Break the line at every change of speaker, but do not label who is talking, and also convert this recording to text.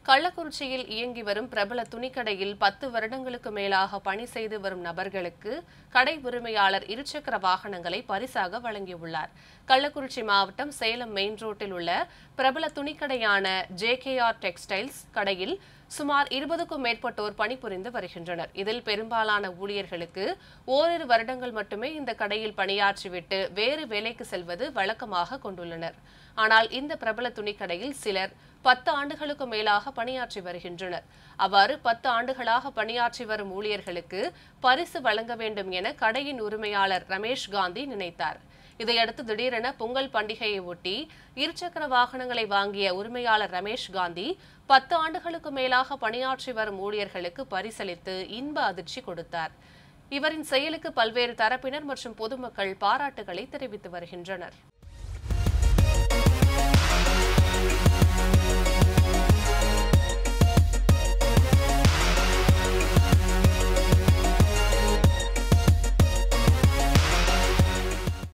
கள்ளக்குறிச்சியில் இயங்கி வரும் பிரபல துணிக்கடையில் பத்து வருடங்களுக்கு மேலாக பணி செய்து வரும் நபர்களுக்கு கடை உரிமையாளர் இருசக்கர வாகனங்களை பரிசாக வழங்கியுள்ளார் கள்ளக்குறிச்சி மாவட்டம் சேலம் மெயின் ரோட்டில் உள்ள பிரபல துணிக்கடையான ஜேகேஆர் டெக்ஸ்டைல்ஸ் கடையில் சுமார் இருபதுக்கும் மேற்பட்டோர் பணிபுரிந்து வருகின்றனர் இதில் பெரும்பாலான ஊழியர்களுக்கு ஓரிரு வருடங்கள் மட்டுமே இந்த கடையில் பணியாற்றிவிட்டு வேறு வேலைக்கு செல்வது வழக்கமாக கொண்டுள்ளனர் ஆனால் இந்த பிரபல துணிக்கடையில் சிலர் பத்து ஆண்டுகளுக்கு மேலாக பணியாற்றி வருகின்றனர் அவ்வாறு பத்து ஆண்டுகளாக பணியாற்றி வரும் ஊழியர்களுக்கு பரிசு வழங்க வேண்டும் என கடையின் உரிமையாளர் ரமேஷ் காந்தி நினைத்தார் இதையடுத்து திடீரென பொங்கல் பண்டிகையை ஒட்டி இருசக்கர வாகனங்களை வாங்கிய உரிமையாளர் ரமேஷ் காந்தி பத்து ஆண்டுகளுக்கு மேலாக பணியாற்றி வரும் ஊழியர்களுக்கு பரிசளித்து இன்ப அதிர்ச்சி கொடுத்தார் இவரின் செயலுக்கு பல்வேறு தரப்பினர் மற்றும் பொதுமக்கள் பாராட்டுகளை தெரிவித்து வருகின்றனர்